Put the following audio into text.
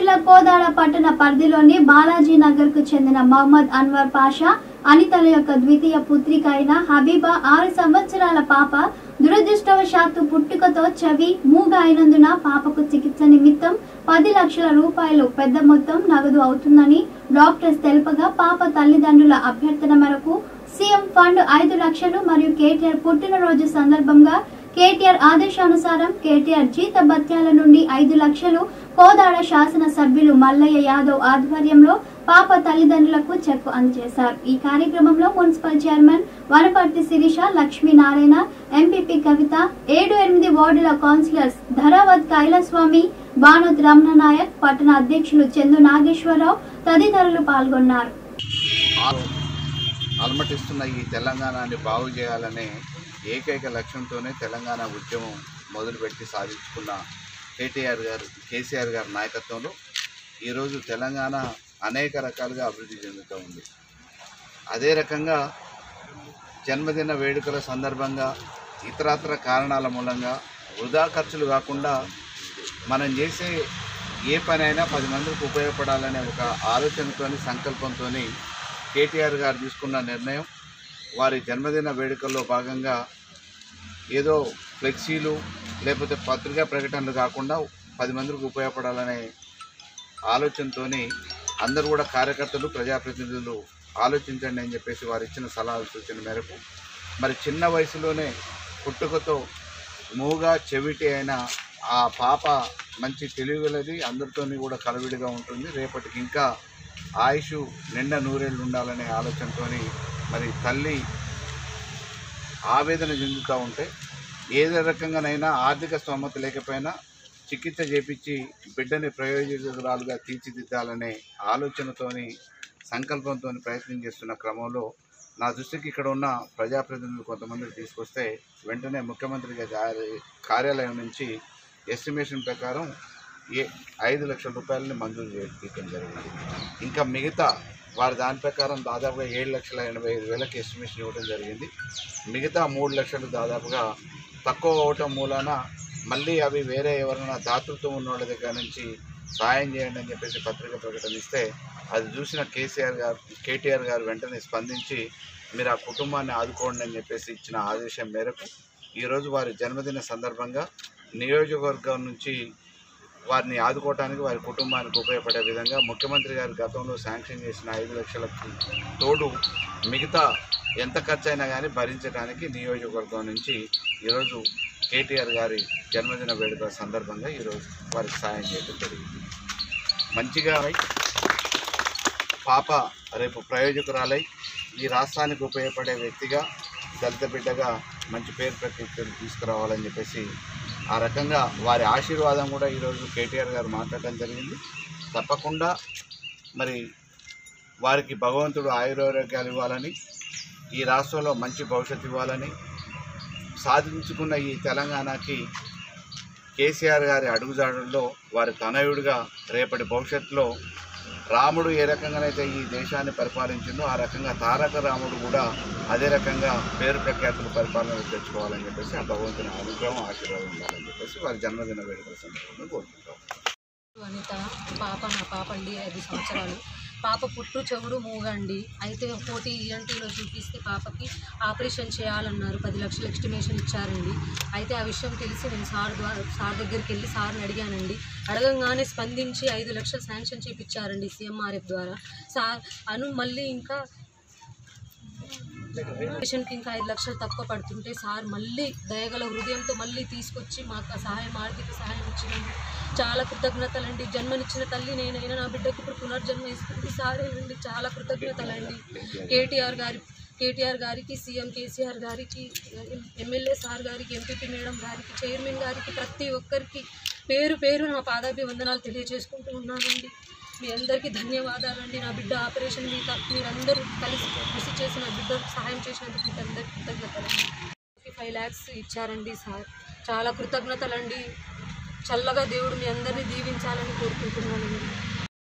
జిల్లా కోదాడ పట్టణ పరిధిలోని బాలాజీ నగర్ కు చెందిన మహమ్మద్ అన్వర్ పాషా అనితల యొక్క ద్వితీయ పుత్రిక అయిన హబీబా ఆరు సంవత్సరాల పాప దురదృష్టవశాత్తు పుట్టుకతో చెవి మూగ అయినందున పాపకు చికిత్స నిమిత్తం పది లక్షల రూపాయలు పెద్ద మొత్తం నగదు అవుతుందని డాక్టర్స్ తెలుపగా పాప తల్లిదండ్రుల అభ్యర్థన మేరకు సీఎం ఫండ్ ఐదు లక్షలు మరియు కేటీఆర్ పుట్టినరోజు సందర్భంగా కేటీఆర్ ఆదేశానుసారం కేటీఆర్ జీత భత్యాల నుండి ఐదు లక్షలు కోదాడ శాసన సభ్యులు మల్లయ్య యాదవ్ ఆధ్వర్యంలో పాప తల్లిదండ్రులకు చెక్కు అందజేశారు ఈ కార్యక్రమంలో municipal chairman Wanaparthy Sirisha Lakshminarayana MPP Kavitha ఏడు ఎనిమిది వార్డుల కౌన్సిలర్స్ ధరావత్ కైలాస్వామి బానోత్ రమణ నాయక్ పట్టణ అధ్యక్షులు చందు నాగేశ్వరరావు తదితరులు పాల్గొన్నారు అలమటిస్తున్న ఈ తెలంగాణని బాగు చేయాలనే ఏకైక లక్ష్యంతోనే తెలంగాణ ఉద్యమం మొదలుపెట్టి సాధించుకున్న కేటీఆర్ గారు కేసీఆర్ గారి నాయకత్వంలో ఈరోజు తెలంగాణ అనేక రకాలుగా అభివృద్ధి చెందుతూ ఉంది అదే రకంగా జన్మదిన వేడుకల సందర్భంగా ఇతరత్ర కారణాల మూలంగా వృధా ఖర్చులు కాకుండా మనం చేసే ఏ పనైనా పది మందికి ఉపయోగపడాలనే ఒక ఆలోచనతోని సంకల్పంతో కేటీఆర్ గారు తీసుకున్న నిర్ణయం వారి జన్మదిన వేడుకల్లో భాగంగా ఏదో ఫ్లెక్సీలు లేకపోతే పత్రికా ప్రకటనలు కాకుండా పది మందికి ఉపయోగపడాలనే ఆలోచనతో అందరూ కూడా కార్యకర్తలు ప్రజాప్రతినిధులు ఆలోచించండి అని చెప్పేసి వారు ఇచ్చిన సలహాలు సూచన మేరకు మరి చిన్న వయసులోనే పుట్టుకతో మూగా చెవిటి అయిన ఆ పాప మంచి తెలివిగలది అందరితోని కూడా కలవిడిగా ఉంటుంది రేపటికి ఇంకా ఆయుష్ నిండా నూరేళ్ళు ఉండాలనే ఆలోచనతోని మరి తల్లి ఆవేదన చెందుతూ ఉంటే ఏదే రకంగానైనా ఆర్థిక స్తోమత లేకపోయినా చికిత్స చేపించి బిడ్డని ప్రయోజకురాలుగా తీర్చిదిద్దాలనే ఆలోచనతోని సంకల్పంతో ప్రయత్నం చేస్తున్న క్రమంలో నా దృష్టికి ఇక్కడ ఉన్న ప్రజాప్రతినిధులు కొంతమందిని తీసుకొస్తే వెంటనే ముఖ్యమంత్రి గారి కార్యాలయం నుంచి ఎస్టిమేషన్ ప్రకారం ఏ ఐదు లక్షల రూపాయలని మంజూరు చేయడం జరిగింది ఇంకా మిగతా వారి దాని ప్రకారం దాదాపుగా ఏడు లక్షల ఎనభై ఐదు వేలకు ఎస్టిమేషన్ ఇవ్వడం జరిగింది మిగతా మూడు లక్షలు దాదాపుగా తక్కువ అవటం మూలాన మళ్ళీ అవి వేరే ఎవరైనా దాతృత్వం ఉన్న వాళ్ళ దగ్గర నుంచి సాయం చేయండి అని చెప్పేసి పత్రిక ప్రకటన ఇస్తే అది చూసిన కేసీఆర్ గారు కేటీఆర్ గారు వెంటనే స్పందించి మీరు ఆ కుటుంబాన్ని ఆదుకోండి అని చెప్పేసి ఇచ్చిన ఆదేశం మేరకు ఈరోజు వారి జన్మదిన సందర్భంగా నియోజకవర్గం నుంచి వారిని ఆదుకోవడానికి వారి కుటుంబానికి ఉపయోగపడే విధంగా ముఖ్యమంత్రి గారు గతంలో శాంక్షన్ చేసిన ఐదు లక్షలకు తోడు మిగతా ఎంత ఖర్చు అయినా కానీ భరించడానికి నియోజకవర్గం నుంచి ఈరోజు కేటీఆర్ గారి జన్మదిన వేడుక సందర్భంగా ఈరోజు వారికి సాయం చేయడం జరిగింది మంచిగా పాప రేపు ప్రయోజకురాలై ఈ రాష్ట్రానికి ఉపయోగపడే వ్యక్తిగా దళిత బిడ్డగా మంచి పేరు ప్రఖ్యాతులు తీసుకురావాలని చెప్పేసి ఆ రకంగా వారి ఆశీర్వాదం కూడా ఈరోజు కేటీఆర్ గారు మాట్లాడడం జరిగింది తప్పకుండా మరి వారికి భగవంతుడు ఆయురారోగ్యాలు ఇవ్వాలని ఈ రాష్ట్రంలో మంచి భవిష్యత్తు ఇవ్వాలని సాధించుకున్న ఈ తెలంగాణకి కేసీఆర్ గారి అడుగుజాడల్లో వారి తనయుడిగా రేపటి భవిష్యత్తులో రాముడు ఏ రకంగానైతే ఈ దేశాన్ని పరిపాలించిందో ఆ రకంగా తారక రాముడు కూడా అదే రకంగా పేరు ప్రఖ్యాతులు పరిపాలన తెచ్చుకోవాలని చెప్పేసి ఆ భగవంతుని అనుగ్రహం ఆశీర్వాదం ఉండాలని చెప్పేసి వారి జన్మదిన వేడుకల సందర్భంగా కోరుకుంటాం వనిత పాప నా పాప అండి ఐదు సంవత్సరాలు పాప పుట్టు చెవుడు మూగండి అయితే కోటి ఈఎన్టీలో చూపిస్తే పాపకి ఆపరేషన్ చేయాలన్నారు పది లక్షలు ఎస్టిమేషన్ ఇచ్చారండి అయితే ఆ విషయం తెలిసి నేను సార్ ద్వారా సార్ దగ్గరికి వెళ్ళి సార్ని అడిగానండి అడగంగానే స్పందించి ఐదు లక్షలు శాంక్షన్ చేయించారండి సీఎంఆర్ఎఫ్ ద్వారా సార్ అను మళ్ళీ ఇంకా పేషెంట్కి ఇంకా ఐదు లక్షలు తక్కువ పడుతుంటే సార్ మళ్ళీ దయగల హృదయంతో మళ్ళీ తీసుకొచ్చి మాకు ఆ సహాయం ఆర్థిక సహాయం ఇచ్చినందుకు చాలా కృతజ్ఞతలండి జన్మనిచ్చిన తల్లి నేనైనా నా బిడ్డకు ఇప్పుడు పునర్జన్మ ఇస్తుంది సారేనండి చాలా కృతజ్ఞతలండి కేటీఆర్ గారి కేటీఆర్ గారికి సీఎం కేసీఆర్ గారికి ఎమ్మెల్యే సార్ గారికి ఎంపీపీ మేడం గారికి చైర్మన్ గారికి ప్రతి ఒక్కరికి పేరు పేరు నా పాదాభివందనాలు తెలియజేసుకుంటూ ఉన్నానండి మీ అందరికీ ధన్యవాదాలండి నా బిడ్డ ఆపరేషన్ మీ మీరందరూ కలిసి కృషి చేసి నా బిడ్డకు సహాయం చేసినందుకు మీకు అందరికీ కృతజ్ఞతలండి ఫైవ్ ల్యాక్స్ ఇచ్చారండి సార్ చాలా కృతజ్ఞతలండి చల్లగా దేవుడు మీ అందరినీ దీవించాలని కోరుకుంటున్నానండి